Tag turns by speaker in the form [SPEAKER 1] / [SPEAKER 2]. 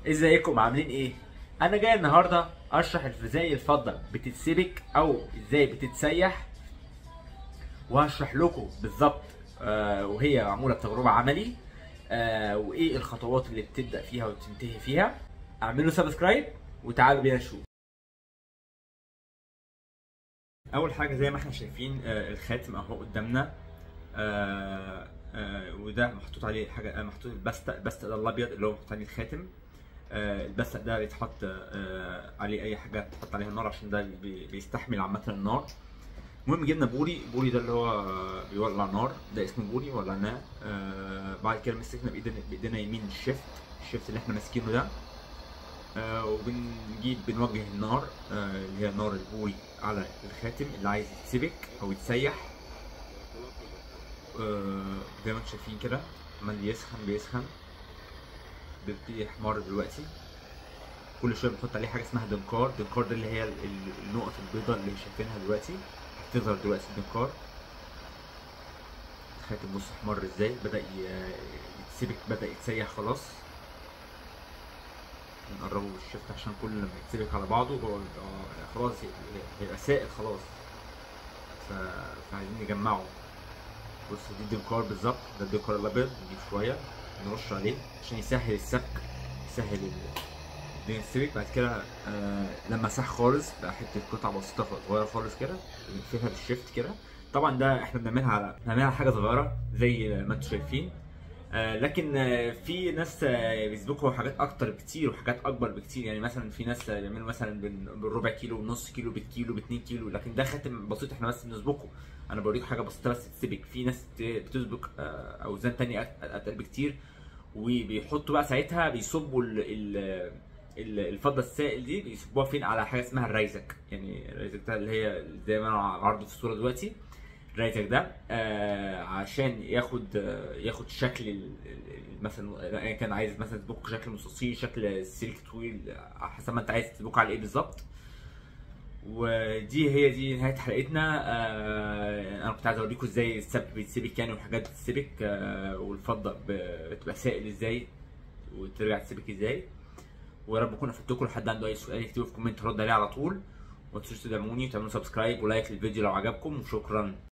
[SPEAKER 1] ازيكم عاملين ايه انا جاي النهارده اشرح ازاي الفضه بتتسبك او ازاي بتتسيح وهشرح لكم بالظبط آه وهي معموله بتجربه عملي آه وايه الخطوات اللي بتبدا فيها وتنتهي فيها اعملوا سبسكرايب وتعالوا بينا نشوف اول حاجه زي ما احنا شايفين آه الخاتم اهو قدامنا آه آه وده محطوط عليه حاجه آه محطوط البستة البستة ده الابيض اللي هو محطوط عليه الخاتم آه البستة ده بيتحط آه عليه اي حاجه تحط عليها النار عشان ده بي- بيستحمل عامه النار المهم جبنا بوري بوري ده اللي هو آه، بيولع نار ده اسمه بوري ولعناه آه بعد كده مسكنا بايدينا بايدينا يمين الشيفت الشيفت اللي احنا ماسكينه ده آه وبنجيب بنوجه النار آه اللي هي نار البوري على الخاتم اللي عايز يتسبك او يتسيح آه زي ما انتم شايفين كده عمال يسخن بيسخن بيبتدي يحمر دلوقتي كل شويه بنحط عليه حاجه اسمها دنكار دنكار ده اللي هي ال- ال- النقط البيضاء اللي شايفينها دلوقتي هتظهر دلوقتي الدنكار الخاتم بص احمر ازاي بدا ي- يتسبك بدا يتسيح خلاص نقربه بالشفت عشان كل لما يتسبك على بعضه هو بيبقى خلاص ي- هيبقى سائل خلاص ف- فعايزين نجمعه بص دي الدنكار بالظبط ده الدنكار الابيض نجيب شويه نرش عليه عشان يسهل السبك يسهل ال- الدنيا تسبك بعد كده آه لما ساح خالص بقى حته قطعه بسيطه صغيره خالص كده بنقفلها بالشيفت كده طبعا ده احنا بنعملها على بنعملها على حاجه صغيره زي ما انتم شايفين آه لكن آه في ناس آه بيسبكوا حاجات اكتر بكتير وحاجات اكبر بكتير يعني مثلا في ناس آه، بيعملوا مثلا بال- بالربع كيلو ونص كيلو بالكيلو باتنين كيلو لكن ده خاتم بسيط احنا بس بنسبكه انا بوريك حاجه بسيطه بس تسبك في ناس بت- بتسبك آه، اوزان تانية أت- اتقل بكتير وبيحطوا بقى ساعتها بيصبوا ال ال ال- الفضه السائل دي بيصبوها فين على حاجه اسمها الريزك يعني الريزك ده اللي هي زي ما انا عارضه في الصوره دلوقتي الريزك ده آه عشان ياخد آه ياخد شكل ال- ال- مثلا ايا كان عايز مثلا تسبكه شكل مستطيل شكل سلك طويل على حسب ما انت عايز تسبكه على ايه بالظبط ودي هي دي نهايه حلقتنا آه انا كنت عايز اوريكم ازاي السبك بيتسبك يعني والحاجات بتتسبك آه والفضه ب- بتبقى سائل ازاي وترجع تسبك ازاي ويا رب اكون افدتكم لو حد عنده اي سؤال يكتبه في كومنت هرد عليه على طول وما تنسوش تدعموني وتعملوا سبسكرايب ولايك للفيديو لو عجبكم وشكرا